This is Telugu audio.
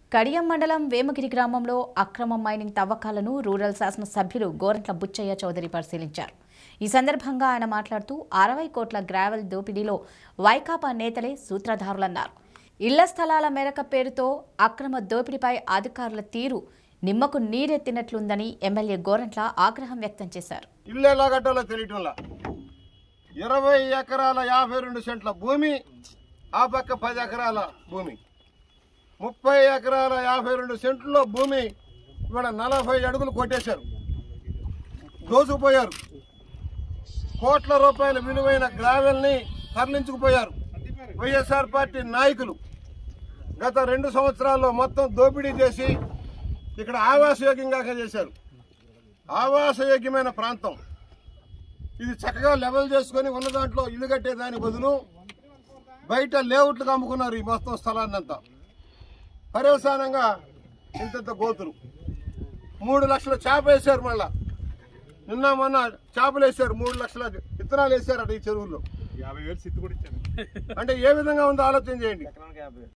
కడియం మండలం వేమగిరి గ్రామంలో అక్రమ మైనింగ్ తవ్వకాలను రూరల్ శాసన సభ్యులు గోరంట్ల బుచ్చయ్య చౌదరి పరిశీలించారు ఈ సందర్భంగా ఆయన మాట్లాడుతూ అరవై కోట్ల గ్రావెల్ దోపిడీలో వైకాపా నేతలే సూత్రధారులన్నారు ఇళ్ల స్థలాల మేరక పేరుతో అక్రమ దోపిడీపై అధికారుల తీరు నిమ్మకు నీరెత్తినట్లుందని ఎమ్మెల్యే గోరంట్ల ఆగ్రహం వ్యక్తం చేశారు ఇల్లు ఎలా కట్టాలో తెలియటంలా ఇరవై ఎకరాల యాభై రెండు సెంట్ల భూమి ఆ పక్క పది ఎకరాల భూమి ముప్పై ఎకరాల యాభై రెండు సెంట్లలో భూమి ఇవాళ నలభై అడుగులు కొట్టేశారు దోసుకుపోయారు కోట్ల రూపాయల విలువైన గ్రావెల్ని తరలించుకుపోయారు వైఎస్ఆర్ పార్టీ నాయకులు గత రెండు సంవత్సరాల్లో మొత్తం దోపిడీ చేసి ఇక్కడ ఆవాసయోగ్యంగా చేశారు ఆవాసయోగ్యమైన ప్రాంతం ఇది చక్కగా లెవెల్ చేసుకొని ఉన్న దాంట్లో ఇల్లు కట్టేదాని బదులు బయట లేఅవుట్లుగా అమ్ముకున్నారు ఈ మొత్తం స్థలాన్నంతా పర్యవసానంగా ఇంత గోతులు మూడు లక్షల చేప వేశారు మళ్ళా నిన్న మొన్న చేపలు వేశారు మూడు లక్షల విత్తనాలు వేశారట ఈ చెరువుల్లో యాభై వేలు సిత్తు కూడా ఇచ్చాను అంటే ఏ విధంగా ఉందో ఆలోచన చేయండి ఎకరానికి యాభై వేలు